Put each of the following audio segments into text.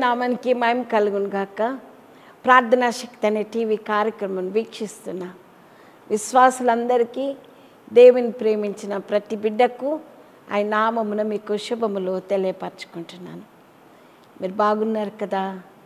నామానికి మయం కలుగును గాక ప్రార్థనా శక్తి అనే టీవీ కార్యక్రమం వీక్షిస్తున్న విశ్వాసులందరికీ దేవుని ప్రేమించిన ప్రతి బిడ్డకు ఆయన నామమున మీకు శుభములు తెలియపరచుకుంటున్నాను మీరు బాగున్నారు కదా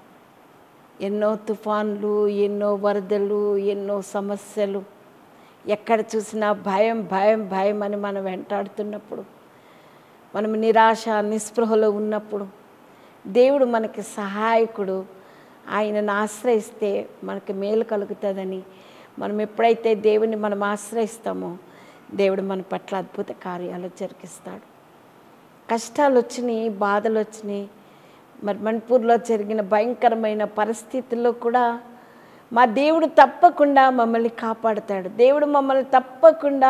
ఎన్నో తుఫాన్లు ఎన్నో వరదలు ఎన్నో సమస్యలు ఎక్కడ చూసినా భయం భయం భయం అని మనం వెంటాడుతున్నప్పుడు మనం నిరాశ నిస్పృహలో ఉన్నప్పుడు దేవుడు మనకి సహాయకుడు ఆయనను ఆశ్రయిస్తే మనకి మేలు కలుగుతుందని మనం ఎప్పుడైతే దేవుని మనం ఆశ్రయిస్తామో దేవుడు మన పట్ల అద్భుత కార్యాలు జరిగిస్తాడు కష్టాలు వచ్చినాయి బాధలు వచ్చినాయి మరి మణిపూర్లో జరిగిన భయంకరమైన పరిస్థితుల్లో కూడా మా దేవుడు తప్పకుండా మమ్మల్ని కాపాడుతాడు దేవుడు మమ్మల్ని తప్పకుండా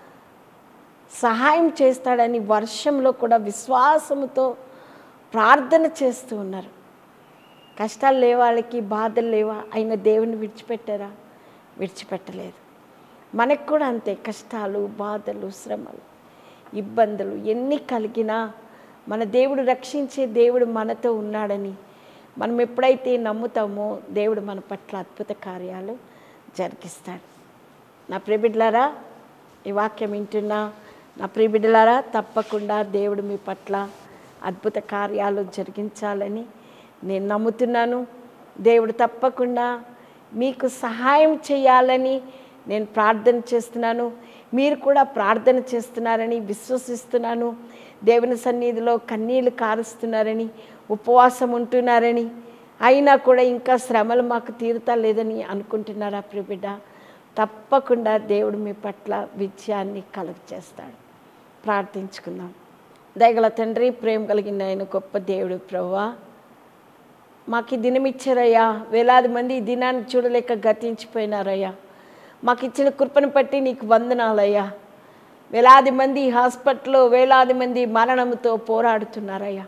సహాయం చేస్తాడని వర్షంలో కూడా విశ్వాసముతో ప్రార్థన చేస్తూ ఉన్నారు కష్టాలు లేవా వాళ్ళకి బాధలు లేవా అయిన దేవుని విడిచిపెట్టారా విడిచిపెట్టలేదు మనకు కూడా అంతే కష్టాలు బాధలు శ్రమలు ఇబ్బందులు ఎన్ని కలిగినా మన దేవుడు రక్షించే దేవుడు మనతో ఉన్నాడని మనం ఎప్పుడైతే నమ్ముతామో దేవుడు మన పట్ల అద్భుత కార్యాలు జరిగిస్తాడు నా ప్రియబిడ్లారా ఈ వాక్యం వింటున్నా నా ప్రియబిడ్డలారా తప్పకుండా దేవుడు మీ పట్ల అద్భుత కార్యాలు జరిగించాలని నేను నమ్ముతున్నాను దేవుడు తప్పకుండా మీకు సహాయం చేయాలని నేను ప్రార్థన చేస్తున్నాను మీరు కూడా ప్రార్థన చేస్తున్నారని విశ్వసిస్తున్నాను దేవుని సన్నిధిలో కన్నీళ్ళు కారుస్తున్నారని ఉపవాసం ఉంటున్నారని అయినా కూడా ఇంకా శ్రమలు మాకు తీరుతా లేదని అనుకుంటున్నారా ప్రియబిడ్డ తప్పకుండా దేవుడు మీ పట్ల విజయాన్ని కలుగ చేస్తాడు ప్రార్థించుకుందాం దయగల తండ్రి ప్రేమ కలిగిన ఆయన గొప్ప దేవుడు ప్రవ్వా మాకు ఈ దినం ఇచ్చారయ్యా వేలాది మంది ఈ దినాన్ని చూడలేక గతించిపోయినారయ్యా మాకు ఇచ్చిన కృపను బట్టి నీకు వందనాలయ్యా వేలాది మంది హాస్పిటల్లో వేలాది మంది మరణంతో పోరాడుతున్నారయ్యా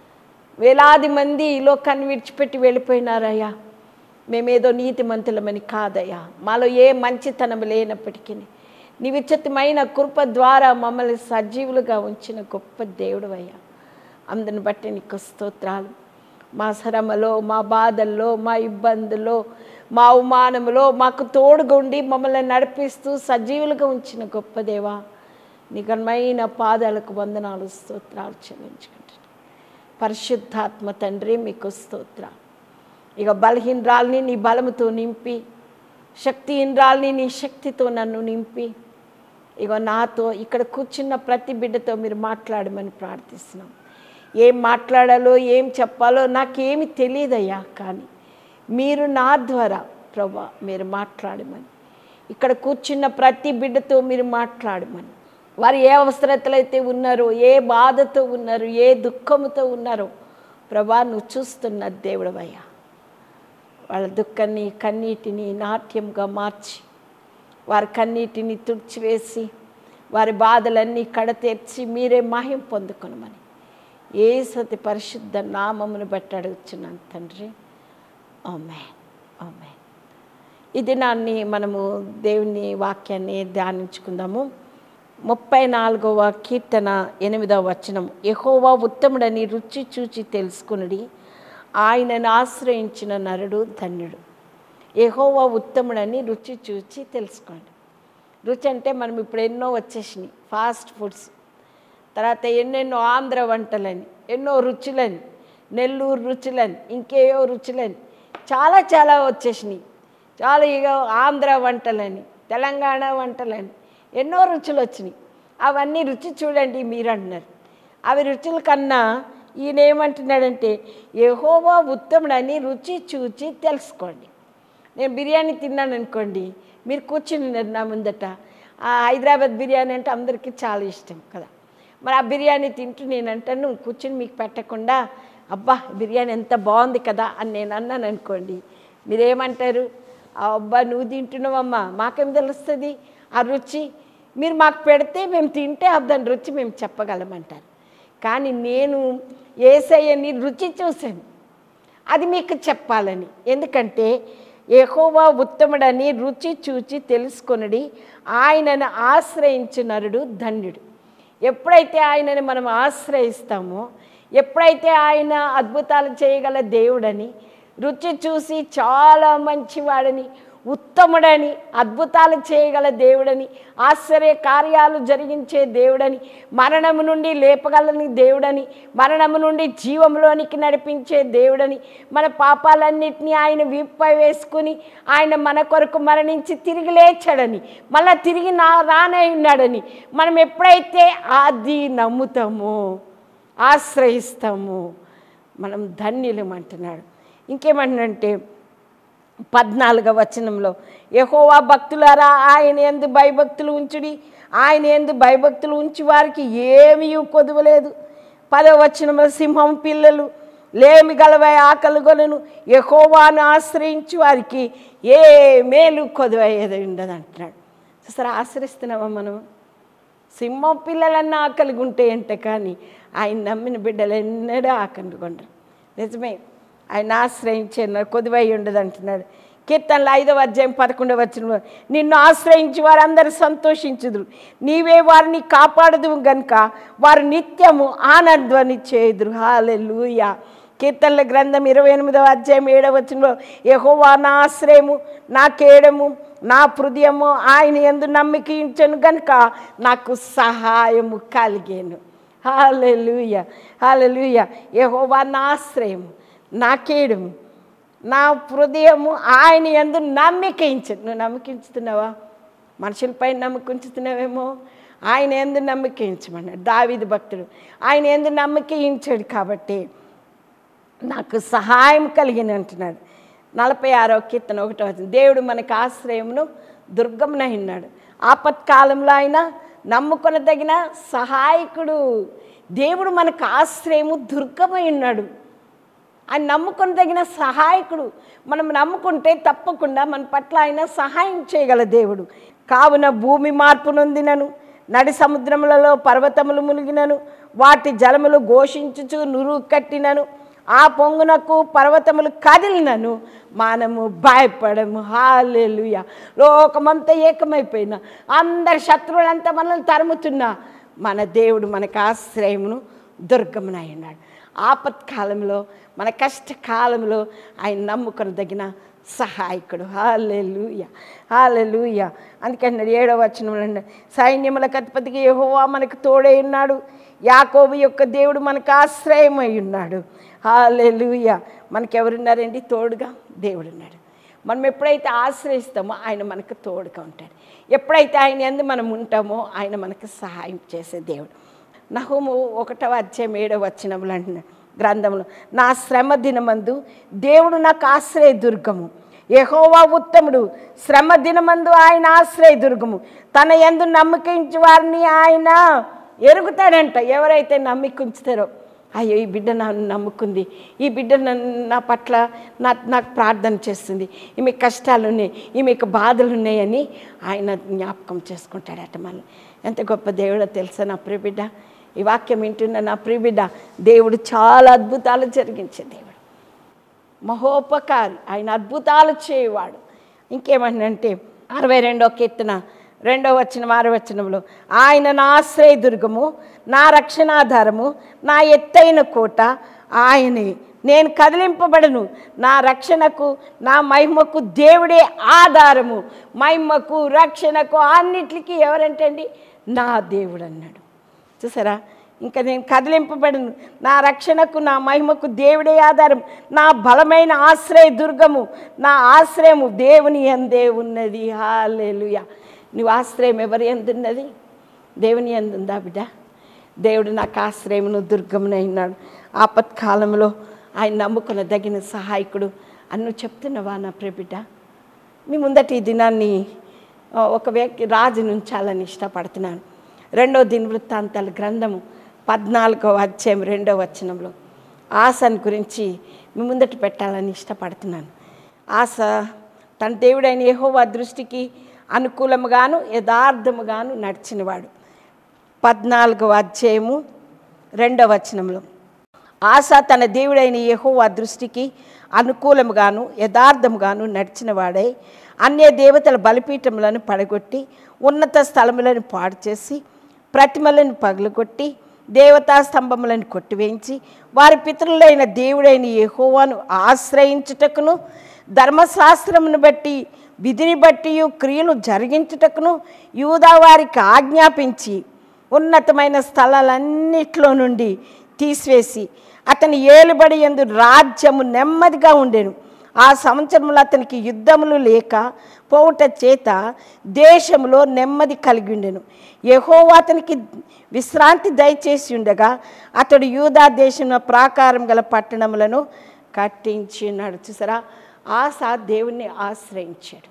వేలాది మంది ఈ లోకాన్ని విడిచిపెట్టి వెళ్ళిపోయినారయ్యా మేమేదో నీతిమంతులమని కాదయ్యా మాలో ఏ మంచితనం లేనప్పటికీ నివిచితమైన కృప ద్వారా మమ్మల్ని సజీవులుగా ఉంచిన గొప్ప దేవుడు అయ్యా అందుని బట్టి నీకు స్తోత్రాలు మా శ్రమలో మా బాధల్లో మా ఇబ్బందుల్లో మా అవమానంలో మాకు తోడుగుండి మమ్మల్ని నడిపిస్తూ సజీవులుగా ఉంచిన గొప్ప దేవా నిఘనమైన పాదాలకు వందనాలు స్తోత్రాలు చెల్లించుకుంటున్నాను పరిశుద్ధాత్మ తండ్రి మీకు స్తోత్రాలు ఇక బలహీనరాల్ని నీ బలముతో నింపి శక్తిహీనరాల్ని నీ శక్తితో నన్ను నింపి ఇగో నాతో ఇక్కడ కూర్చున్న ప్రతి బిడ్డతో మీరు మాట్లాడమని ప్రార్థిస్తున్నాం ఏం మాట్లాడాలో ఏం చెప్పాలో నాకేమి తెలియదయ్యా కానీ మీరు నా ద్వారా ప్రభా మీరు మాట్లాడమని ఇక్కడ కూర్చున్న ప్రతి బిడ్డతో మీరు మాట్లాడమని వారు ఏ అవసరతలు అయితే ఉన్నారో ఏ బాధతో ఉన్నారో ఏ దుఃఖముతో ఉన్నారో ప్రభా నువ్వు చూస్తున్న దేవుడవయ్యా వాళ్ళ దుఃఖాన్ని కన్నీటిని నాట్యంగా మార్చి వారి కన్నీటిని తుడిచివేసి వారి బాధలన్నీ కడతీర్చి మీరే మహిం పొందుకొనమని ఏ సతి పరిశుద్ధ నామమును బట్టి అడుగుచున్నాను తండ్రి ఆమె ఆమె ఈ దినాన్ని మనము దేవుని వాక్యాన్ని ధ్యానించుకుందాము ముప్పై నాలుగవ కీర్తన ఎనిమిదవ వచనం యహోవా ఉత్తముడని రుచి చూచి తెలుసుకునుడి ఆయనను ఆశ్రయించిన నరుడు ధన్యుడు యహోవా ఉత్తముడని రుచి చూచి తెలుసుకోండి రుచి అంటే మనం ఇప్పుడు ఎన్నో వచ్చేసినాయి ఫాస్ట్ ఫుడ్స్ తర్వాత ఎన్నెన్నో ఆంధ్ర వంటలని ఎన్నో రుచులని నెల్లూరు రుచులని ఇంకేయో రుచులని చాలా చాలా వచ్చేసినాయి చాలా ఇక ఆంధ్ర వంటలని తెలంగాణ వంటలని ఎన్నో రుచులు వచ్చినాయి అవన్నీ రుచి చూడండి మీరు అంటున్నారు అవి రుచుల కన్నా ఈయన ఏమంటున్నాడంటే యహోవా ఉత్తముడని రుచి చూచి తెలుసుకోండి నేను బిర్యానీ తిన్నాను అనుకోండి మీరు కూర్చుని నా ముందట ఆ హైదరాబాద్ బిర్యానీ అంటే అందరికీ చాలా ఇష్టం కదా మరి ఆ బిర్యానీ తింటూ నేను అంటాను కూర్చుని మీకు పెట్టకుండా అబ్బా బిర్యానీ ఎంత బాగుంది కదా అని నేను అన్నాను అనుకోండి మీరేమంటారు అబ్బా నువ్వు తింటున్నావమ్మా మాకేం తెలుస్తుంది ఆ రుచి మీరు మాకు పెడితే మేము తింటే దాని రుచి మేము చెప్పగలమంటారు కానీ నేను ఏసయ్యని రుచి చూశాను అది మీకు చెప్పాలని ఎందుకంటే యెహోవా ఉత్తముడని రుచి చూచి తెలుసుకొనడి ఆయనను ఆశ్రయించు నరుడు ధన్యుడు ఎప్పుడైతే ఆయనని మనం ఆశ్రయిస్తామో ఎప్పుడైతే ఆయన అద్భుతాలు చేయగల దేవుడని రుచి చూసి చాలా మంచివాడని ఉత్తముడని అద్భుతాలు చేయగల దేవుడని ఆశ్చర్య కార్యాలు జరిగించే దేవుడని మరణము నుండి లేపగలని దేవుడని మరణము నుండి జీవంలోనికి నడిపించే దేవుడని మన పాపాలన్నిటినీ ఆయన వీపుపై వేసుకుని ఆయన మన కొరకు మరణించి తిరిగి లేచాడని మళ్ళా తిరిగి నా రానే ఉన్నాడని మనం ఎప్పుడైతే అది నమ్ముతామో ఆశ్రయిస్తామో మనం ధన్యులం అంటున్నాడు ఇంకేమంటున్నంటే పద్నాలుగవ వచనంలో యహోవా భక్తులారా ఆయన ఎందు భయభక్తులు ఉంచుడి ఆయన ఎందు భయభక్తులు ఉంచి వారికి ఏమీ కొదువలేదు పదవ వచనంలో సింహం పిల్లలు లేమి గలవై ఆకలి కొనను యహోవాను ఆశ్రయించి వారికి ఏ మేలు కొదువయ్యేది ఉండదు అంటున్నాడు సరే ఆశ్రయిస్తున్నామా మనం సింహం పిల్లలన్నా ఆకలిగా ఉంటే అంటే కానీ ఆయన నమ్మిన బిడ్డలు ఎన్నడూ ఆకలి కొండరు నిజమే ఆయన ఆశ్రయించే కొద్దివై ఉండదు అంటున్నాడు కీర్తనలు ఐదవ అధ్యాయం పదకొండవ వచ్చిన నిన్ను ఆశ్రయించి వారందరూ సంతోషించుదురు నీవే వారిని కాపాడదు గనుక వారు నిత్యము ఆనంధ్వని చేదురు హాలెలూయా కీర్తనల గ్రంథం ఇరవై ఎనిమిదవ అధ్యాయం ఏడవ వచనంలో యెహోవా నా ఆశ్రయము నా కేడము నా హృదయము ఆయన ఎందు నమ్మికించను గనుక నాకు సహాయము కలిగేను హాలెలూయ హాలెలూయ యెహోవా నా ఆశ్రయము నా కేడము నా హృదయము ఆయన ఎందు నమ్మికించు నువ్వు నమ్మకించుతున్నావా మనుషులపై నమ్మకించుతున్నావేమో ఆయన ఎందు నమ్మకించమన్నాడు దావిది భక్తుడు ఆయన ఎందు నమ్మకించాడు కాబట్టి నాకు సహాయం కలిగిన అంటున్నాడు నలభై ఆరో కీర్తన ఒకటో వచనం. దేవుడు మనకు ఆశ్రయమును దుర్గమునై ఉన్నాడు ఆపత్కాలంలో ఆయన నమ్ముకొనదగిన సహాయకుడు దేవుడు మనకు ఆశ్రయము దుర్గమై ఉన్నాడు ఆయన నమ్ముకొని తగిన సహాయకుడు మనం నమ్ముకుంటే తప్పకుండా మన పట్ల ఆయన సహాయం చేయగల దేవుడు కావున భూమి మార్పు నొందినను నడి సముద్రములలో పర్వతములు మునిగినను వాటి జలములు ఘోషించుచు నురుగు కట్టినను ఆ పొంగునకు పర్వతములు కదిలినను మనము భయపడము హాలెలుయ లోకమంతా ఏకమైపోయిన అందరి శత్రువులంతా మనల్ని తరుముతున్నా మన దేవుడు మనకు ఆశ్రయమును దుర్గమునై ఉన్నాడు ఆపత్కాలంలో మన కష్టకాలంలో ఆయన నమ్ముకొని తగిన సహాయకుడు హాలెలుయ హాలెలుయ అందుకన్నాడు ఏడవ వచనంలో సైన్యములకు అధిపతికి యెహోవా మనకు తోడై ఉన్నాడు యాకోబు యొక్క దేవుడు మనకు ఆశ్రయమై ఉన్నాడు హాలెలుయ మనకెవరున్నారండి తోడుగా దేవుడు ఉన్నాడు మనం ఎప్పుడైతే ఆశ్రయిస్తామో ఆయన మనకు తోడుగా ఉంటాడు ఎప్పుడైతే ఆయన ఎందు మనం ఉంటామో ఆయన మనకు సహాయం చేసే దేవుడు నహుము ఒకటవ అధ్యాయం ఏడవ వచనములు అంటున్నాడు గ్రంథంలో నా శ్రమ దినమందు దేవుడు నాకు ఆశ్రయ దుర్గము యెహోవా ఉత్తముడు శ్రమ దినమందు ఆయన ఆశ్రయ దుర్గము తన ఎందు నమ్మకించి వారిని ఆయన ఎరుగుతాడంట ఎవరైతే నమ్మిక ఉంచుతారో అయ్యో ఈ బిడ్డ నన్ను నమ్ముకుంది ఈ బిడ్డ నన్ను నా పట్ల నా నాకు ప్రార్థన చేస్తుంది ఈమె కష్టాలు ఉన్నాయి ఈమెకు బాధలు ఉన్నాయని ఆయన జ్ఞాపకం చేసుకుంటాడట మళ్ళీ ఎంత గొప్ప దేవుడో తెలుసా నా ప్రియ బిడ్డ ఈ వాక్యం వింటున్న నా ప్రియ బిడ్డ దేవుడు చాలా అద్భుతాలు జరిగించే దేవుడు మహోపకారి ఆయన అద్భుతాలు చేయవాడు ఇంకేమంటే అరవై రెండో కీర్తన రెండో వచనం ఆరో వచనంలో ఆయన నా ఆశ్రయ దుర్గము నా రక్షణాధారము నా ఎత్తైన కోట ఆయనే నేను కదిలింపబడను నా రక్షణకు నా మహిమకు దేవుడే ఆధారము మహిమకు రక్షణకు అన్నిటికీ ఎవరంటే అండి నా దేవుడు అన్నాడు చూసారా ఇంకా నేను కదిలింపబడను నా రక్షణకు నా మహిమకు దేవుడే ఆధారం నా బలమైన ఆశ్రయ దుర్గము నా ఆశ్రయము దేవుని ఎందే ఉన్నది హాలేలుయ నువ్వు ఆశ్రయం ఎవరి ఎందున్నది దేవుని ఎందుందా బిడ్డ దేవుడు నాకు ఆశ్రయమును దుర్గమునై ఉన్నాడు ఆపత్కాలంలో ఆయన నమ్ముకున్న దగిన సహాయకుడు అన్ను చెప్తున్నావా నా ప్రియబిడ్డ మీ ముందటి ఈ దినాన్ని ఆ, ఒక వ్యక్తి రాజును ఉంచాలని ఇష్టపడుతున్నాను రెండో దిన వృత్తాంతాల గ్రంథము పద్నాలుగో అధ్యాయం రెండో వచనంలో ఆశను గురించి మీ ముందట పెట్టాలని ఇష్టపడుతున్నాను ఆశ తన దేవుడైన యెహోవా దృష్టికి అనుకూలముగాను యథార్థముగాను నడిచినవాడు పద్నాలుగవ అధ్యాయము రెండవ వచనంలో ఆశ తన దేవుడైన యెహోవా దృష్టికి అనుకూలముగాను యథార్థముగాను నడిచిన వాడై అన్య దేవతల బలిపీఠములను పడగొట్టి ఉన్నత స్థలములను పాడు చేసి ప్రతిమలను పగలగొట్టి దేవతా స్తంభములను కొట్టివేయించి వారి పితరులైన దేవుడైన యెహోవాను ఆశ్రయించుటకును ధర్మశాస్త్రమును బట్టి విధిని బట్టి క్రియలు జరిగించుటకును యూదా వారికి ఆజ్ఞాపించి ఉన్నతమైన స్థలాలన్నిట్లో నుండి తీసివేసి అతని ఏలుబడి ఎందు రాజ్యము నెమ్మదిగా ఉండెను ఆ సంవత్సరంలో అతనికి యుద్ధములు లేక పోవుట చేత దేశంలో నెమ్మది కలిగి ఉండెను యెహోవా అతనికి విశ్రాంతి దయచేసి ఉండగా అతడు యూదా దేశంలో ప్రాకారం గల పట్టణములను కట్టించినాడు చూసారా ఆశ దేవుణ్ణి ఆశ్రయించాడు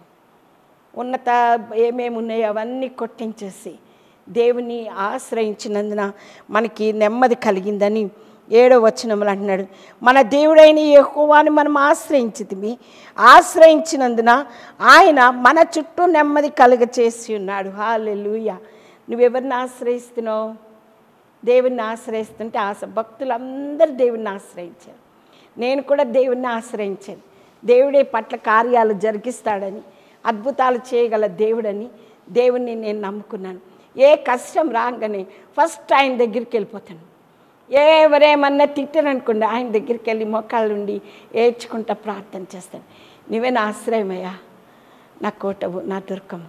ఉన్నత ఏమేమి ఉన్నాయో అవన్నీ కొట్టించేసి దేవుని ఆశ్రయించినందున మనకి నెమ్మది కలిగిందని ఏడో వచనములు అంటున్నాడు మన దేవుడైన యెహోవాని మనం ఆశ్రయించితిమి ఆశ్రయించినందున ఆయన మన చుట్టూ నెమ్మది కలుగ చేసి ఉన్నాడు హాలెలూయ నువ్వెవరిని ఆశ్రయిస్తున్నావు దేవుణ్ణి ఆశ్రయిస్తుంటే ఆశ భక్తులందరూ దేవుణ్ణి ఆశ్రయించారు నేను కూడా దేవుణ్ణి ఆశ్రయించాను దేవుడే పట్ల కార్యాలు జరిగిస్తాడని అద్భుతాలు చేయగల దేవుడని దేవుణ్ణి నేను నమ్ముకున్నాను ఏ కష్టం రాగానే ఫస్ట్ ఆయన దగ్గరికి వెళ్ళిపోతాను ఎవరేమన్నా తిట్టారనుకోండి ఆయన దగ్గరికి వెళ్ళి మొక్కలుండి ఏడ్చుకుంటా ప్రార్థన చేస్తాను నువ్వే నా ఆశ్రయమయ్యా నా కోటవు నా దుర్గం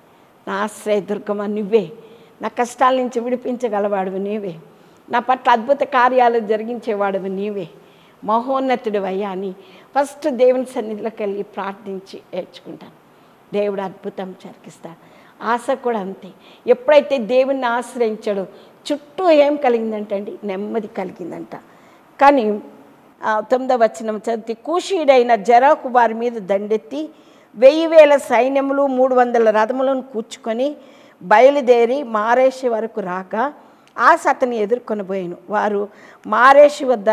నా ఆశ్రయ దుర్గమా నువ్వే నా కష్టాల నుంచి విడిపించగలవాడువు నీవే నా పట్ల అద్భుత కార్యాలు జరిగించేవాడువు నీవే మహోన్నతుడు అయ్యా అని ఫస్ట్ దేవుని సన్నిధిలోకి వెళ్ళి ప్రార్థించి ఏడ్చుకుంటాను దేవుడు అద్భుతం జరిగిస్తాడు ఆశ కూడా అంతే ఎప్పుడైతే దేవుణ్ణి ఆశ్రయించాడో చుట్టూ ఏం కలిగిందంట అండి నెమ్మది కలిగిందంట కానీ ఆ, తొమ్మిదవ వచనం చదివితే కూషీడైన జరాకు వారి మీద దండెత్తి వెయ్యి వేల సైన్యములు మూడు వందల రథములను కూర్చుకొని బయలుదేరి మారేషి వరకు రాగా ఆశ అతన్ని ఎదుర్కొనబోయాను వారు మారేషి వద్ద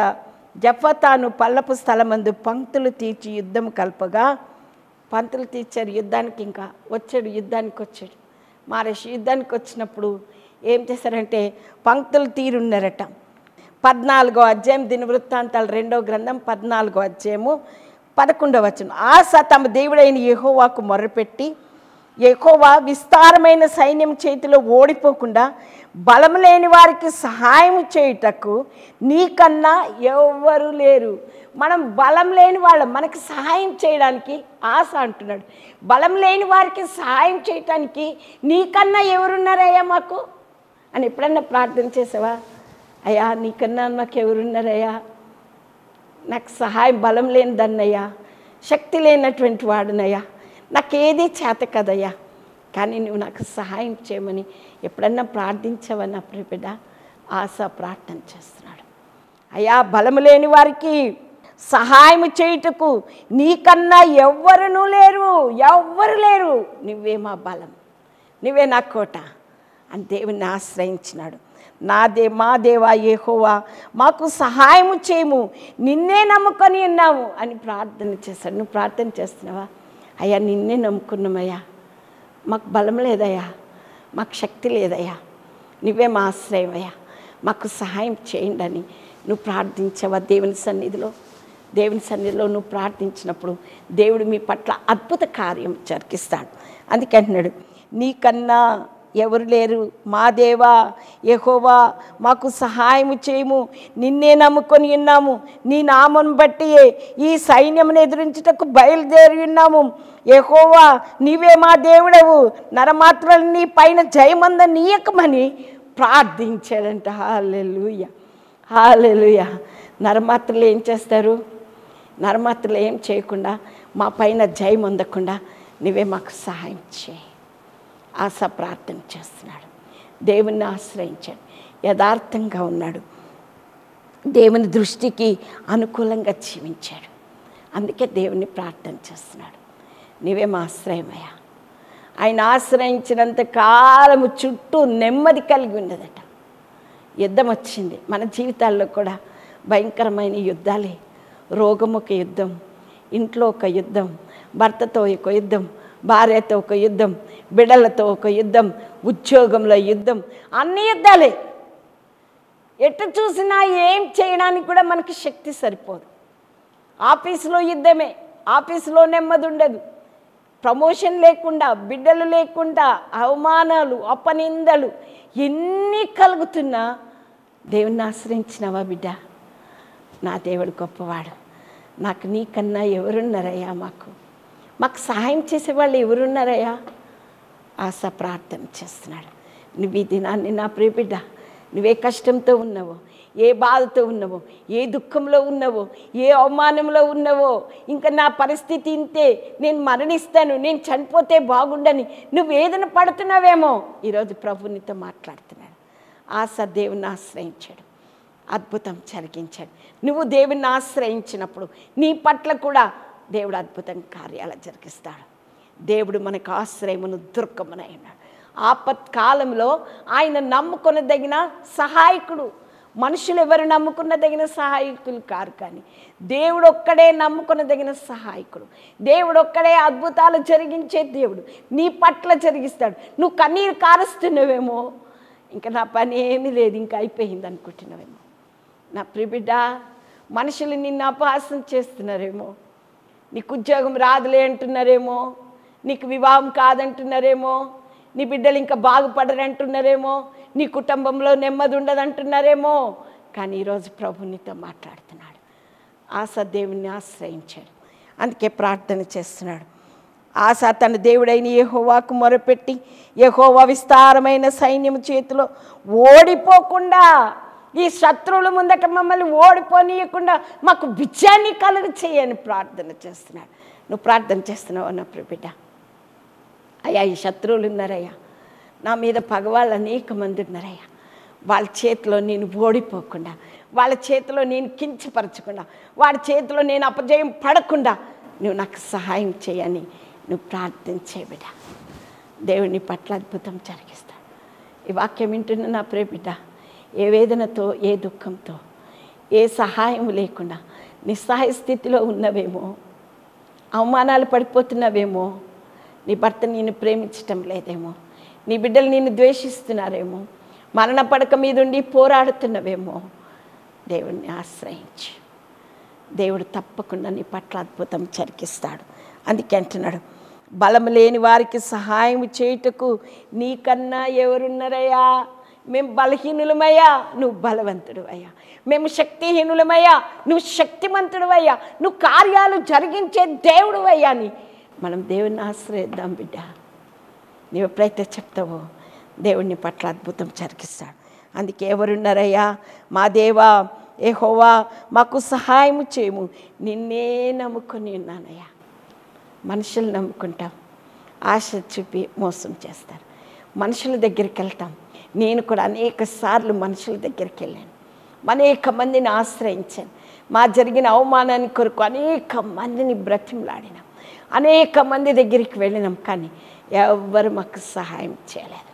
జఫతాను పల్లపు స్థలమందు పంక్తులు తీర్చి యుద్ధం కల్పగా పంతులు తీర్చారు యుద్ధానికి ఇంకా వచ్చాడు యుద్ధానికి వచ్చాడు మారేషి యుద్ధానికి వచ్చినప్పుడు ఏం చేశారంటే పంక్తులు తీరున్నారట పద్నాలుగో అధ్యాయం దిన వృత్తాంతాలు రెండో గ్రంథం పద్నాలుగో అధ్యాయము పదకొండవ వచనం ఆశ తమ దేవుడైన యెహోవాకు మొర్రపెట్టి యెహోవా విస్తారమైన సైన్యం చేతిలో ఓడిపోకుండా బలం లేని వారికి సహాయం చేయుటకు నీకన్నా ఎవ్వరు లేరు మనం బలం లేని వాళ్ళం మనకి సహాయం చేయడానికి ఆశ అంటున్నాడు బలం లేని వారికి సహాయం చేయటానికి నీకన్నా ఎవరున్నారయ్యా మాకు అని ఎప్పుడన్నా ప్రార్థన చేసావా అయ్యా నీకన్నా నాకు ఎవరున్నారయ్యా నాకు సహాయం బలం లేనిదన్నయ్యా శక్తి లేనటువంటి వాడునయ్యా నాకేది చేత కదయ్యా కానీ నువ్వు నాకు సహాయం చేయమని ఎప్పుడన్నా ప్రార్థించావా నా ప్రియబిడ్డ ఆశ ప్రార్థన చేస్తున్నాడు అయ్యా బలము లేని వారికి సహాయం చేయుటకు నీకన్నా ఎవ్వరునూ లేరు ఎవ్వరు లేరు నువ్వే మా బలం నువ్వే నా కోట అని దేవుని ఆశ్రయించినాడు నా దే మా దేవా ఏహోవా మాకు సహాయము చేయము నిన్నే నమ్ముకొని ఉన్నాము అని ప్రార్థన చేశాడు నువ్వు ప్రార్థన చేస్తున్నావా అయ్యా నిన్నే నమ్ముకున్నామయ్యా మాకు బలం లేదయ్యా మాకు శక్తి లేదయ్యా నువ్వే మా ఆశ్రయమయ్యా మాకు సహాయం చేయండి అని నువ్వు ప్రార్థించావా దేవుని సన్నిధిలో దేవుని సన్నిధిలో నువ్వు ప్రార్థించినప్పుడు దేవుడు మీ పట్ల అద్భుత కార్యం జరిగిస్తాడు అందుకే అంటున్నాడు నీకన్నా ఎవరు లేరు మా దేవా యెహోవా మాకు సహాయం చేయము నిన్నే నమ్ముకొని ఉన్నాము నీ నామం బట్టి ఈ సైన్యమును ఎదిరించుటకు బయలుదేరి ఉన్నాము యెహోవా నీవే మా దేవుడవు నరమాత్రలు నీ పైన జయమంద నీయకమని ప్రార్థించాడంట హాలెలుయ హాలెలుయ నరమాత్రలు ఏం చేస్తారు నరమాత్రలు ఏం చేయకుండా మా పైన జయం అందకుండా నువ్వే మాకు సహాయం చేయి ఆశ ప్రార్థన చేస్తున్నాడు దేవుణ్ణి ఆశ్రయించాడు యథార్థంగా ఉన్నాడు దేవుని దృష్టికి అనుకూలంగా జీవించాడు అందుకే దేవుని ప్రార్థన చేస్తున్నాడు నీవే మా ఆశ్రయమయ్యా ఆయన ఆశ్రయించినంత కాలము చుట్టూ నెమ్మది కలిగి ఉన్నదట యుద్ధం వచ్చింది మన జీవితాల్లో కూడా భయంకరమైన యుద్ధాలే రోగం ఒక యుద్ధం ఇంట్లో ఒక యుద్ధం భర్తతో ఒక యుద్ధం భార్యతో ఒక యుద్ధం బిడ్డలతో ఒక యుద్ధం ఉద్యోగంలో యుద్ధం అన్ని యుద్ధాలే ఎటు చూసినా ఏం చేయడానికి కూడా మనకి శక్తి సరిపోదు ఆఫీసులో యుద్ధమే ఆఫీసులో నెమ్మది ఉండదు ప్రమోషన్ లేకుండా బిడ్డలు లేకుండా అవమానాలు అపనిందలు ఎన్ని కలుగుతున్నా దేవుణ్ణి ఆశ్రయించినావా బిడ్డ నా దేవుడు గొప్పవాడు నాకు నీకన్నా ఎవరున్నారయ్యా మాకు మాకు సహాయం చేసేవాళ్ళు ఎవరున్నారయ్యా ఆశ ప్రార్థన చేస్తున్నాడు నువ్వు ఈ దినాన్ని నా ప్రియబిడ్డ నువ్వే కష్టంతో ఉన్నావో ఏ బాధతో ఉన్నావో ఏ దుఃఖంలో ఉన్నావో ఏ అవమానంలో ఉన్నావో ఇంకా నా పరిస్థితి ఇంతే నేను మరణిస్తాను నేను చనిపోతే బాగుండని నువ్వు ఏదైనా పడుతున్నావేమో ఈరోజు ప్రభు నీతో మాట్లాడుతున్నాడు ఆశ దేవుని ఆశ్రయించాడు అద్భుతం జరిగించాడు నువ్వు దేవుని ఆశ్రయించినప్పుడు నీ పట్ల కూడా దేవుడు అద్భుతం కార్యాలు జరిగిస్తాడు దేవుడు మనకు ఆశ్రయమును దుర్గమునై ఉన్నాడు ఆపత్కాలంలో ఆయన నమ్ముకొనదగిన సహాయకుడు మనుషులు ఎవరు నమ్ముకున్నదగిన సహాయకులు కారు కానీ దేవుడు ఒక్కడే నమ్ముకున్నదగిన సహాయకుడు దేవుడు ఒక్కడే అద్భుతాలు జరిగించే దేవుడు నీ పట్ల జరిగిస్తాడు నువ్వు కన్నీరు కారుస్తున్నావేమో ఇంకా నా పని ఏమీ లేదు ఇంకా అయిపోయింది అనుకుంటున్నావేమో నా ప్రిబిడ్డ మనుషులు నిన్ను అపహాసం చేస్తున్నారేమో నీకు ఉద్యోగం రాదులే అంటున్నారేమో నీకు వివాహం కాదంటున్నారేమో నీ బిడ్డలు ఇంకా బాగుపడరంటున్నారేమో నీ కుటుంబంలో నెమ్మది ఉండదంటున్నారేమో కానీ ఈరోజు ప్రభు నీతో మాట్లాడుతున్నాడు ఆశ దేవుణ్ణి ఆశ్రయించాడు అందుకే ప్రార్థన చేస్తున్నాడు ఆశ తన దేవుడైన యెహోవాకు మొరపెట్టి యెహోవా విస్తారమైన సైన్యం చేతిలో ఓడిపోకుండా ఈ శత్రువుల ముందట మమ్మల్ని ఓడిపోనీయకుండా మాకు విజయాన్ని కలుగు చేయని ప్రార్థన చేస్తున్నాడు నువ్వు ప్రార్థన చేస్తున్నావు నా బిడ్డ అయ్యా ఈ శత్రువులు ఉన్నారయ్యా నా మీద పగవాళ్ళు అనేక మంది ఉన్నారయ్యా వాళ్ళ చేతిలో నేను ఓడిపోకుండా వాళ్ళ చేతిలో నేను కించపరచకుండా వాళ్ళ చేతిలో నేను అపజయం పడకుండా నువ్వు నాకు సహాయం చేయని నువ్వు ప్రార్థన చేయబిడ్డ దేవుని పట్ల అద్భుతం జరిగిస్తాడు ఈ వాక్యం వింటున్న నా ప్రేమిట ఏ వేదనతో ఏ దుఃఖంతో ఏ సహాయం లేకుండా నిస్సహాయ స్థితిలో ఉన్నవేమో అవమానాలు పడిపోతున్నావేమో నీ భర్త నిన్ను ప్రేమించటం లేదేమో నీ బిడ్డలు నిన్ను ద్వేషిస్తున్నారేమో మరణ పడక మీద ఉండి పోరాడుతున్నవేమో దేవుణ్ణి ఆశ్రయించి దేవుడు తప్పకుండా నీ పట్ల అద్భుతం చరికిస్తాడు అందుకే అంటున్నాడు బలం లేని వారికి సహాయం చేయుటకు నీకన్నా ఎవరున్నారయ్యా మేము బలహీనులమయ్యా నువ్వు బలవంతుడు అయ్యా మేము శక్తిహీనులమయ్యా నువ్వు శక్తిమంతుడు అయ్యా నువ్వు కార్యాలు జరిగించే దేవుడు అయ్యా అని మనం దేవుని ఆశ్రయిద్దాం బిడ్డ నీవు ఎప్పుడైతే చెప్తావో దేవుడిని పట్ల అద్భుతం జరిగిస్తాడు అందుకే ఎవరున్నారయ్యా మా దేవా ఏ హోవా మాకు సహాయం చేయము నిన్నే నమ్ముకొని ఉన్నానయ్యా మనుషులు నమ్ముకుంటాం ఆశ చూపి మోసం చేస్తారు మనుషుల దగ్గరికి వెళ్తాం నేను కూడా అనేక సార్లు మనుషుల దగ్గరికి వెళ్ళాను అనేక మందిని ఆశ్రయించాను మా జరిగిన అవమానాన్ని కొరకు అనేక మందిని బ్రతిమలాడినాం అనేక మంది దగ్గరికి వెళ్ళినాం కానీ ఎవ్వరు మాకు సహాయం చేయలేదు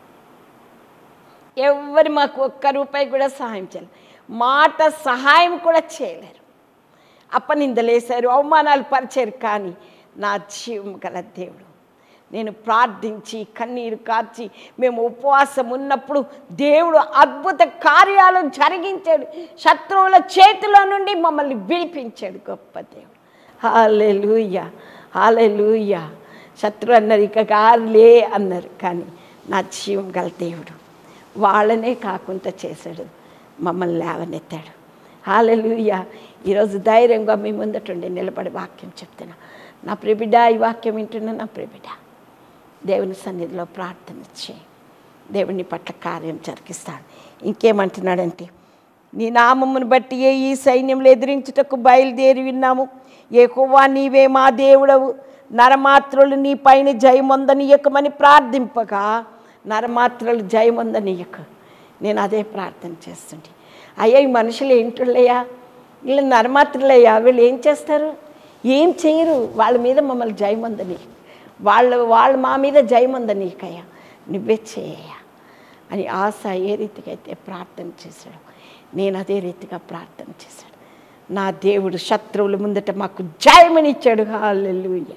ఎవ్వరు మాకు ఒక్క రూపాయి కూడా సహాయం చేయలేదు మాట సహాయం కూడా చేయలేరు అప్పనిందలేశారు అవమానాలు పరిచారు కానీ నా జీవం గల దేవుడు నేను ప్రార్థించి కన్నీరు కార్చి మేము ఉపవాసం ఉన్నప్పుడు దేవుడు అద్భుత కార్యాలు జరిగించాడు శత్రువుల చేతిలో నుండి మమ్మల్ని విడిపించాడు గొప్ప దేవుడు హాలెలూయ హాలెలూయ శత్రు అన్నారు ఇక గారులే అన్నారు కానీ నా జీవం గల దేవుడు వాళ్ళనే కాకుండా చేశాడు మమ్మల్ని లేవనెత్తాడు హాలెలూయ ఈరోజు ధైర్యంగా మీ ముందటుండి నిలబడి వాక్యం చెప్తున్నా నా ప్రిబిడ్డ ఈ వాక్యం వింటున్నా నా ప్రిబిడ్డ దేవుని సన్నిధిలో ప్రార్థన చేయి దేవుని పట్ల కార్యం జరిగిస్తాడు ఇంకేమంటున్నాడంటే నీ నామమును బట్టి ఏ ఈ సైన్యంలో ఎదిరించుటకు బయలుదేరి విన్నాము ఏకోవా నీవే మా దేవుడవు నరమాత్రులు నీ పైన జయమొందనీయకమని ప్రార్థింపగా నరమాత్రులు జయమొందనీయక నేను అదే ప్రార్థన చేస్తుంటే అయ్యా ఈ మనుషులు ఏంటుళ్ళయ్యా వీళ్ళు నరమాత్రులయ్యా వీళ్ళు ఏం చేస్తారు ఏం చేయరు వాళ్ళ మీద మమ్మల్ని జయమొందని వాళ్ళు వాళ్ళు మా మీద జయమొందనీకయ్యా నువ్వే చేయయ్యా అని ఆశ ఏ రీతిగా అయితే ప్రార్థన చేశాడు నేను అదే రీతిగా ప్రార్థన చేశాడు నా దేవుడు శత్రువుల ముందట మాకు జయమనిచ్చాడు హాలెలుయ్య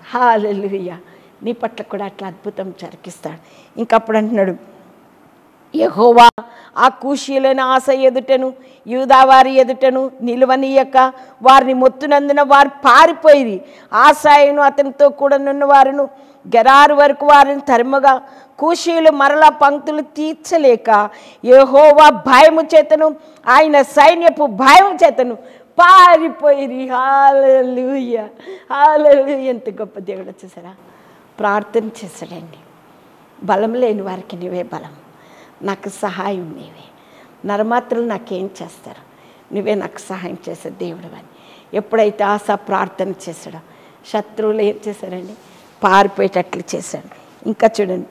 హాలెలుయ్య నీ పట్ల కూడా అట్లా అద్భుతం జరిగిస్తాడు ఇంకప్పుడు అంటున్నాడు యహోవా ఆ కూషీలైన ఆశ ఎదుటను యూదావారి ఎదుటను నిలువనీయక వారిని మొత్తునందున వారు పారిపోయి ఆశాయను అతనితో కూడా నున్న వారును గెరారు వరకు వారిని తరుమగా కూషీలు మరలా పంక్తులు తీర్చలేక యెహోవా భయము చేతను ఆయన సైన్యపు భయం చేతను పారిపోయి హాలూయ హాలూయ ఎంత గొప్ప దేవుడు వచ్చేసారా ప్రార్థన చేశాడండి బలం లేని వారికి నీవే బలం నాకు సహాయం నీవే నరమాత్రులు నాకేం చేస్తారు నువ్వే నాకు సహాయం చేసే దేవుడు అని ఎప్పుడైతే ఆశ ప్రార్థన చేశాడో శత్రువులు ఏం చేశారండి పారిపోయేటట్లు చేశాడు ఇంకా చూడండి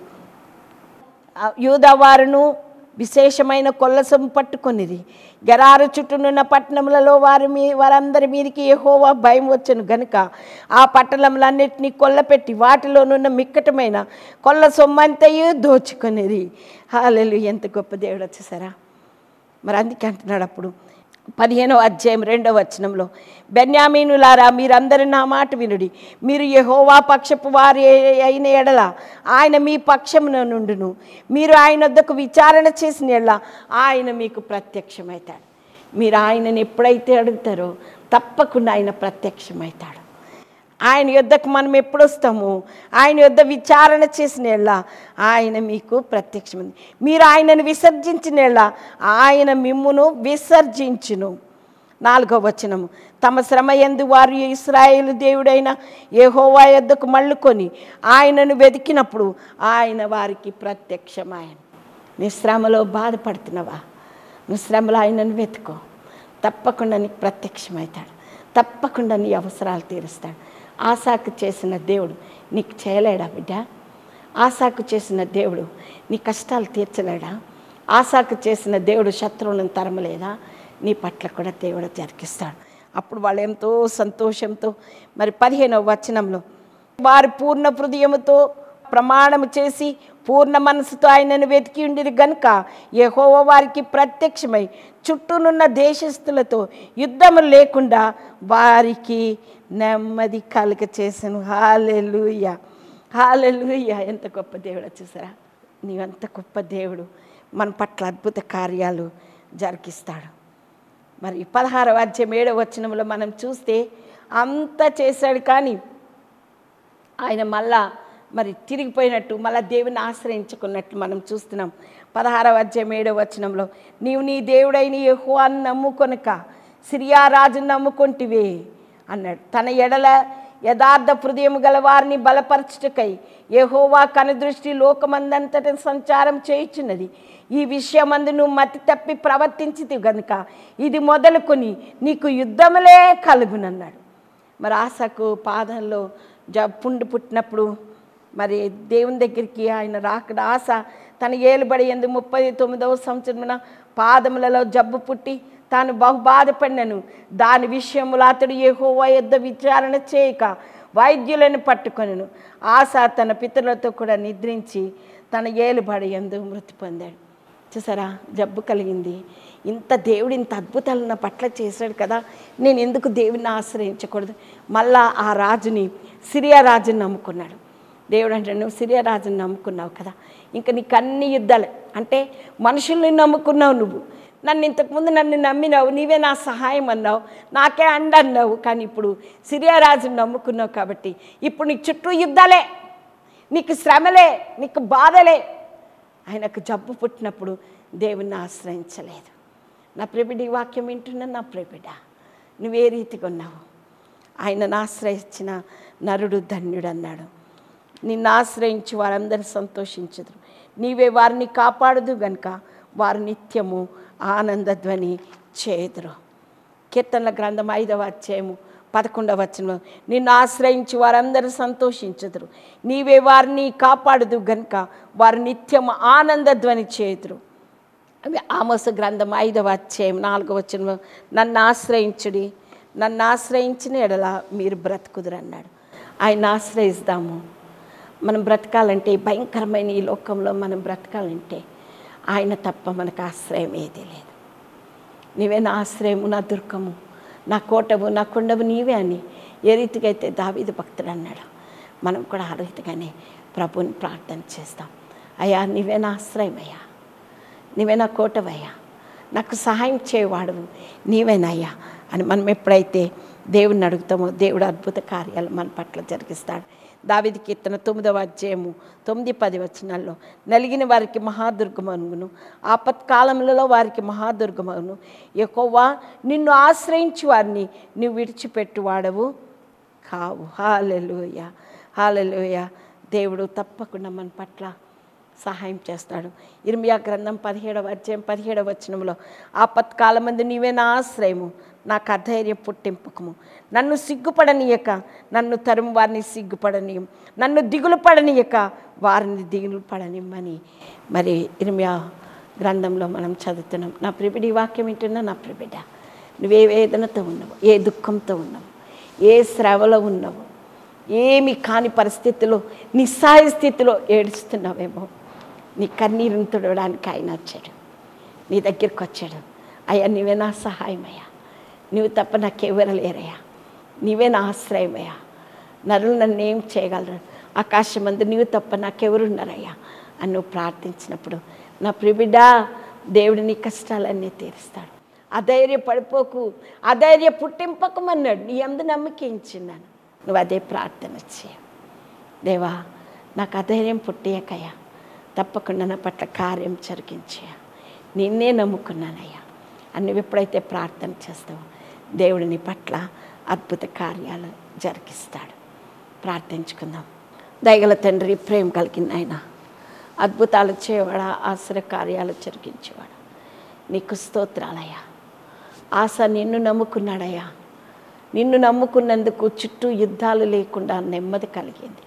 ఆ యూదవారును విశేషమైన కొల్లసం పట్టుకొనిది గరారు చుట్టూనున్న పట్టణములలో వారి మీ వారందరి మీదకి యెహోవా భయం వచ్చను గనుక ఆ పట్టణములన్నిటినీ కొల్లపెట్టి వాటిలోనున్న మిక్కటమైన కొల్ల సొమ్మంతయు దోచుకునేది హాలెలు ఎంత గొప్ప దేవుడు వచ్చేసారా మరి అందుకే అంటున్నాడు అప్పుడు పదిహేనవ అధ్యాయం రెండవ వచనంలో బెన్యామీనులారా మీరందరూ నా మాట వినుడి మీరు యెహోవా పక్షపు వారి అయిన ఎడల ఆయన మీ పక్షమున నుండును మీరు ఆయన వద్దకు విచారణ చేసిన ఎడల ఆయన మీకు ప్రత్యక్షమవుతాడు మీరు ఆయనని ఎప్పుడైతే అడుగుతారో తప్పకుండా ఆయన ప్రత్యక్షమవుతాడు ఆయన యుద్ధకు మనం ఎప్పుడు వస్తాము ఆయన యుద్ధ విచారణ చేసిన ఎళ్ళ ఆయన మీకు ప్రత్యక్షమైంది మీరు ఆయనను విసర్జించిన ఎళ్ళ ఆయన మిమ్మును విసర్జించును నాలుగో వచనము తమ శ్రమ ఎందు వారు ఇస్రాయేలు దేవుడైన యెహోవా యొద్దకు మళ్ళుకొని ఆయనను వెతికినప్పుడు ఆయన వారికి ప్రత్యక్షమాయను నీ శ్రమలో బాధపడుతున్నావా నువ్వు శ్రమలో ఆయనను వెతుకో తప్పకుండా నీకు ప్రత్యక్షమవుతాడు తప్పకుండా నీ అవసరాలు తీరుస్తాడు ఆశాకు చేసిన దేవుడు నీకు చేయలేడా బిడ్డ ఆశాకు చేసిన దేవుడు నీ కష్టాలు తీర్చలేడా ఆశాకు చేసిన దేవుడు శత్రువులను తరమలేదా నీ పట్ల కూడా దేవుడు జరిగిస్తాడు అప్పుడు వాళ్ళు ఎంతో సంతోషంతో మరి పదిహేనవ వచనంలో వారి పూర్ణ హృదయముతో ప్రమాణము చేసి పూర్ణ మనసుతో ఆయనను వెతికి ఉండిరి గనుక యెహోవా వారికి ప్రత్యక్షమై చుట్టూనున్న దేశస్థులతో యుద్ధము లేకుండా వారికి నెమ్మది కలుగ చేసను హాలెలుయ హాలెలుయ ఎంత గొప్ప దేవుడు వచ్చేసారా నీవంత గొప్ప దేవుడు మన పట్ల అద్భుత కార్యాలు జరిగిస్తాడు మరి పదహారవ అధ్యాయం ఏడవ వచనంలో మనం చూస్తే అంతా చేశాడు కానీ ఆయన మళ్ళా మరి తిరిగిపోయినట్టు మళ్ళా దేవుని ఆశ్రయించుకున్నట్టు మనం చూస్తున్నాం పదహారవ అధ్యాయం ఏడవ వచనంలో నీవు నీ దేవుడైన యెహోవాను నమ్ముకొనక సిరియా రాజును నమ్ముకొంటివే అన్నాడు తన ఎడల యథార్థ హృదయం గల వారిని బలపరచుటకై యెహోవా కనుదృష్టి లోకమందంతట సంచారం చేయుచున్నది ఈ విషయమందు నువ్వు మతి తప్పి ప్రవర్తించితి గనుక ఇది మొదలుకొని నీకు యుద్ధములే కలుగునన్నాడు మరి ఆశకు పాదంలో జబ్బుండి పుట్టినప్పుడు మరి దేవుని దగ్గరికి ఆయన రాకడ ఆశ తన ఏలుబడి ఎందు ముప్పై తొమ్మిదవ సంవత్సరమున పాదములలో జబ్బు పుట్టి తాను బహు బాధపడినను దాని విషయములో అతడు యెహోవా యుద్ధ విచారణ చేయక వైద్యులను పట్టుకొనను ఆశ తన పితరులతో కూడా నిద్రించి తన ఏలుబడి ఎందు మృతి పొందాడు చూసారా జబ్బు కలిగింది ఇంత దేవుడు ఇంత అద్భుతాలు నా పట్ల చేశాడు కదా నేను ఎందుకు దేవుడిని ఆశ్రయించకూడదు మళ్ళా ఆ రాజుని సిరియా రాజుని నమ్ముకున్నాడు దేవుడు అంటే నువ్వు సిరియా రాజుని నమ్ముకున్నావు కదా ఇంకా నీకు అన్ని యుద్ధాలు అంటే మనుషుల్ని నమ్ముకున్నావు నువ్వు నన్ను ఇంతకుముందు నన్ను నమ్మినావు నీవే నా సహాయం అన్నావు నాకే అండ అన్నావు కానీ ఇప్పుడు సిరియా రాజుని నమ్ముకున్నావు కాబట్టి ఇప్పుడు నీకు చుట్టూ యుద్ధాలే నీకు శ్రమలే నీకు బాధలే ఆయనకు జబ్బు పుట్టినప్పుడు దేవుణ్ణి ఆశ్రయించలేదు నా ప్రేమిడి వాక్యం వింటున్నా నా ప్రేమిడ నువ్వే రీతిగా ఉన్నావు ఆయనను ఆశ్రయించిన నరుడు ధన్యుడు అన్నాడు నిన్ను ఆశ్రయించి వారందరూ సంతోషించదురు నీవే వారిని కాపాడదు గనుక వారు నిత్యము ఆనందధ్వని చేదురు కీర్తనల గ్రంథం ఐదవ అధ్యాయము పదకొండవ వచనంలో నిన్ను ఆశ్రయించి వారందరూ సంతోషించదురు నీవే వారిని కాపాడదు గనుక వారు నిత్యం ఆనందధ్వని చేదురు అవి ఆమోస గ్రంథం ఐదవ అధ్యాయం నాలుగవ వచనంలో నన్ను ఆశ్రయించుడి నన్ను ఆశ్రయించిన ఎడల మీరు బ్రతుకుదురు అన్నాడు ఆయన ఆశ్రయిస్తాము మనం బ్రతకాలంటే ఈ భయంకరమైన ఈ లోకంలో మనం బ్రతకాలంటే ఆయన తప్ప మనకు ఆశ్రయం ఏదీ లేదు నీవే నా ఆశ్రయము నా దుర్గము నా కోటము నా కొండము నీవే అని ఏ రీతిగా అయితే దావీదు భక్తుడు అన్నాడు మనం కూడా ఆ రీతిగానే ప్రభుని ప్రార్థన చేస్తాం అయ్యా నీవే నా ఆశ్రయం అయ్యా నీవే నా కోటవయ్యా నాకు సహాయం చేయవాడు నీవేనయ్యా అని మనం ఎప్పుడైతే దేవుని అడుగుతామో దేవుడు అద్భుత కార్యాలు మన పట్ల జరిగిస్తాడు దావిది కీర్తన తొమ్మిదవ అధ్యాయము తొమ్మిది పది వచనాల్లో నలిగిన వారికి మహాదుర్గమనుగును ఆపత్కాలములలో వారికి మహాదుర్గమను ఎక్కువ నిన్ను ఆశ్రయించి వారిని నువ్వు విడిచిపెట్టువాడవు కావు హాలెలుయ హాలెలుయ దేవుడు తప్పకుండా మన పట్ల సహాయం చేస్తాడు ఇర్మియా గ్రంథం పదిహేడవ అధ్యాయం పదిహేడవ వచనంలో ఆపత్కాలమందు నీవే నా ఆశ్రయము నాకు అధైర్య పుట్టింపకము నన్ను సిగ్గుపడనీయక నన్ను తరుము వారిని సిగ్గుపడనీయం నన్ను దిగులు పడనీయక వారిని దిగులు పడనిమ్మని మరి ఇర్మియా గ్రంథంలో మనం చదువుతున్నాం నా ప్రిబిడి వాక్యం ఏంటన్నా నా ప్రిబిడ నువ్వే వేదనతో ఉన్నావు ఏ దుఃఖంతో ఉన్నావు ఏ శ్రవలో ఉన్నావు ఏమి కాని పరిస్థితిలో నిస్సాయ స్థితిలో ఏడుస్తున్నావేమో నీ కన్నీరుని తుడవడానికి ఆయన వచ్చాడు నీ దగ్గరికి వచ్చాడు అయ్యా నీవే నా సహాయమయ్యా నువ్వు తప్ప నాకెవరు లేరయ్యా నీవే నా ఆశ్రయమయ్యా నరులు నన్ను ఏం చేయగలరు ఆకాశం అందు నీవు తప్ప నాకెవరున్నారయ్యా అని నువ్వు ప్రార్థించినప్పుడు నా ప్రిబిడ్డ దేవుడు నీ కష్టాలన్నీ తీరుస్తాడు అధైర్య పడిపోకు అధైర్య పుట్టింపకమన్నాడు నీ అందు నమ్మకించిన్నాను నువ్వు అదే ప్రార్థన చేయ దేవా నాకు అధైర్యం పుట్టియకయ్యా తప్పకుండా నా పట్ల కార్యం జరిగించయ్యా నిన్నే నమ్ముకున్నానయ్యా అని నువ్వు ఎప్పుడైతే ప్రార్థన చేస్తావో దేవుడు నీ పట్ల అద్భుత కార్యాలు జరిగిస్తాడు ప్రార్థించుకుందాం దయగల తండ్రి ప్రేమ కలిగిన ఆయన అద్భుతాలు చేయవాడా ఆశ్రయ కార్యాలు జరిగించేవాడు నీకు స్తోత్రాలయ్యా ఆశ నిన్ను నమ్ముకున్నాడయ్యా నిన్ను నమ్ముకున్నందుకు చుట్టూ యుద్ధాలు లేకుండా నెమ్మది కలిగింది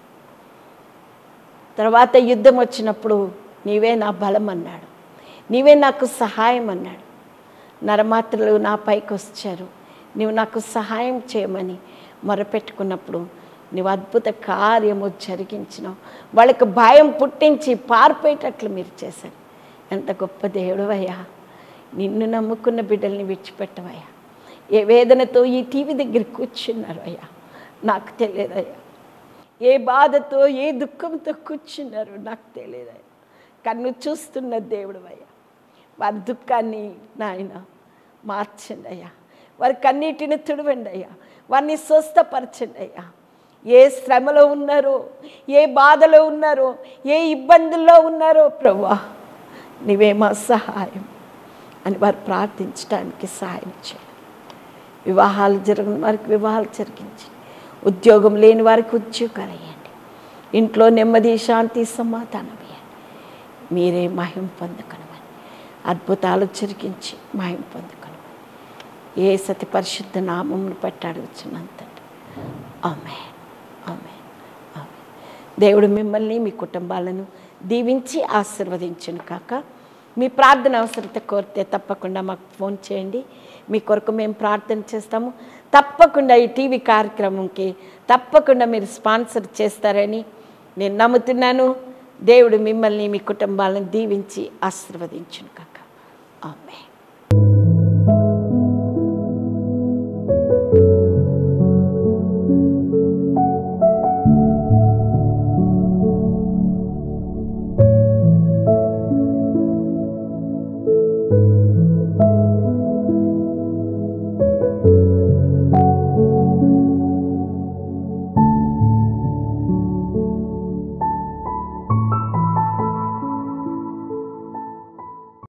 తర్వాత యుద్ధం వచ్చినప్పుడు నీవే నా బలం అన్నాడు నీవే నాకు సహాయం అన్నాడు నరమాత్రలు నా పైకి వచ్చారు నీవు నాకు సహాయం చేయమని మొరపెట్టుకున్నప్పుడు నీవు అద్భుత కార్యము జరిగించినావు వాళ్ళకి భయం పుట్టించి పారిపోయేటట్లు మీరు చేశారు ఎంత గొప్ప దేవుడవయ్యా నిన్ను నమ్ముకున్న బిడ్డల్ని విడిచిపెట్టవయ్యా ఏ వేదనతో ఈ టీవీ దగ్గర కూర్చున్నారు అయ్యా నాకు తెలియదయ్యా ఏ బాధతో ఏ దుఃఖంతో కూర్చున్నారు నాకు తెలియదయ్యా కన్ను చూస్తున్న దేవుడు అయ్యా వారి దుఃఖాన్ని నాయన మార్చండి అయ్యా వారి కన్నీటిని తుడవండి అయ్యా వారిని స్వస్థపరచండి అయ్యా ఏ శ్రమలో ఉన్నారో ఏ బాధలో ఉన్నారో ఏ ఇబ్బందుల్లో ఉన్నారో ప్రభా నీవే మా సహాయం అని వారు ప్రార్థించడానికి సహాయం చేయండి వివాహాలు జరగని వారికి వివాహాలు జరిగించి ఉద్యోగం లేని వారికి ఉద్యోగాలు వేయండి ఇంట్లో నెమ్మది శాంతి సమాధానం వేయండి మీరే మహిం పొందుకనమని అద్భుతాలు జరిగించి మహిం పొందుకనమని ఏ సతి పరిశుద్ధ నామమును పట్టి అడుగుచున్నంత ఆమె ఆమె ఆమె దేవుడు మిమ్మల్ని మీ కుటుంబాలను దీవించి ఆశీర్వదించును కాక మీ ప్రార్థన అవసరత కోరితే తప్పకుండా మాకు ఫోన్ చేయండి మీ కొరకు మేము ప్రార్థన చేస్తాము తప్పకుండా ఈ టీవీ కార్యక్రమంకి తప్పకుండా మీరు స్పాన్సర్ చేస్తారని నేను నమ్ముతున్నాను దేవుడు మిమ్మల్ని మీ కుటుంబాలను దీవించి ఆశీర్వదించును కాక ఆమె